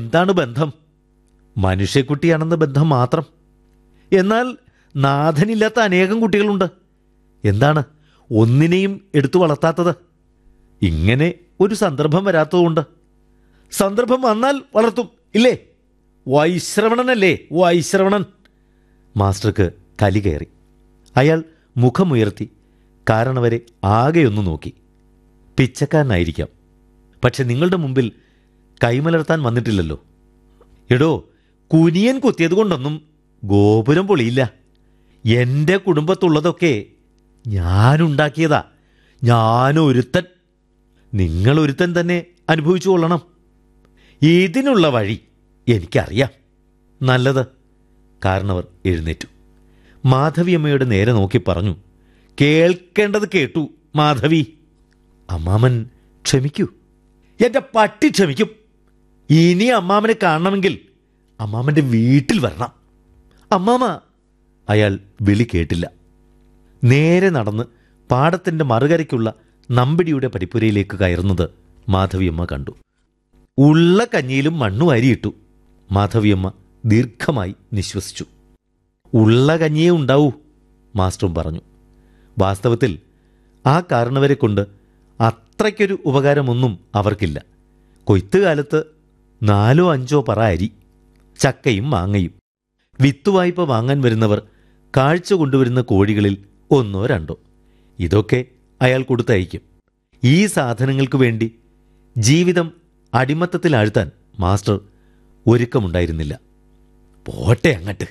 എന്താണ് ബന്ധം മനുഷ്യക്കുട്ടിയാണെന്ന ബന്ധം മാത്രം എന്നാൽ നാഥനില്ലാത്ത അനേകം കുട്ടികളുണ്ട് എന്താണ് ഒന്നിനെയും എടുത്തു വളർത്താത്തത് ഇങ്ങനെ ഒരു സന്ദർഭം വരാത്തതുകൊണ്ട് സന്ദർഭം വന്നാൽ വളർത്തും ഇല്ലേ വൈശ്രവണനല്ലേ വൈശ്രവണൻ മാസ്റ്റർക്ക് കലി കയറി അയാൾ മുഖമുയർത്തി കാരണവരെ ആകെയൊന്നു നോക്കി പിച്ചക്കാരനായിരിക്കാം പക്ഷെ നിങ്ങളുടെ മുമ്പിൽ കൈമലർത്താൻ വന്നിട്ടില്ലല്ലോ എടോ കുനിയൻ കുത്തിയത് കൊണ്ടൊന്നും ഗോപുരം പൊളിയില്ല എൻ്റെ കുടുംബത്തുള്ളതൊക്കെ ഞാനുണ്ടാക്കിയതാ ഞാനൊരുത്തൻ നിങ്ങളൊരുത്തൻ തന്നെ അനുഭവിച്ചു കൊള്ളണം ഇതിനുള്ള വഴി എനിക്കറിയാം നല്ലത് കാരണവർ എഴുന്നേറ്റു മാധവിയമ്മയുടെ നേരെ നോക്കി പറഞ്ഞു കേൾക്കേണ്ടത് കേട്ടു മാധവി അമ്മാമൻ ക്ഷമിക്കൂ എന്റെ പട്ടി ക്ഷമിക്കും ഇനി അമ്മാമനെ കാണണമെങ്കിൽ അമ്മാമന്റെ വീട്ടിൽ വരണം അമ്മാമ അയാൾ വിളി കേട്ടില്ല നേരെ നടന്ന് പാടത്തിന്റെ മറുകരയ്ക്കുള്ള നമ്പിടിയുടെ പടിപ്പുരയിലേക്ക് കയറുന്നത് മാധവിയമ്മ കണ്ടു ഉള്ള കഞ്ഞിയിലും മണ്ണു വാരിയിട്ടു മാധവിയമ്മ ദീർഘമായി നിശ്വസിച്ചു ഉള്ള കഞ്ഞിയേ ഉണ്ടാവൂ മാസ്റ്ററും പറഞ്ഞു വാസ്തവത്തിൽ ആ കാരണവരെ കൊണ്ട് അത്രയ്ക്കൊരു ഉപകാരമൊന്നും അവർക്കില്ല കൊയ്ത്തുകാലത്ത് നാലോ അഞ്ചോ പറ അരി ചക്കയും മാങ്ങയും വിത്തുവായ്പ വാങ്ങാൻ വരുന്നവർ കാഴ്ച കൊണ്ടുവരുന്ന കോഴികളിൽ ഒന്നോ രണ്ടോ ഇതൊക്കെ അയാൾ കൊടുത്തയക്കും ഈ സാധനങ്ങൾക്ക് വേണ്ടി ജീവിതം അടിമത്തത്തിലാഴ്ത്താൻ മാസ്റ്റർ ഒരുക്കമുണ്ടായിരുന്നില്ല പോട്ടെ അങ്ങട്ട്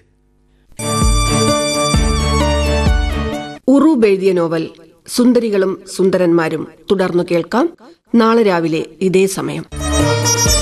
ഉറൂബ് എഴുതിയ നോവൽ സുന്ദരികളും സുന്ദരന്മാരും തുടർന്നു കേൾക്കാം നാളെ രാവിലെ ഇതേ സമയം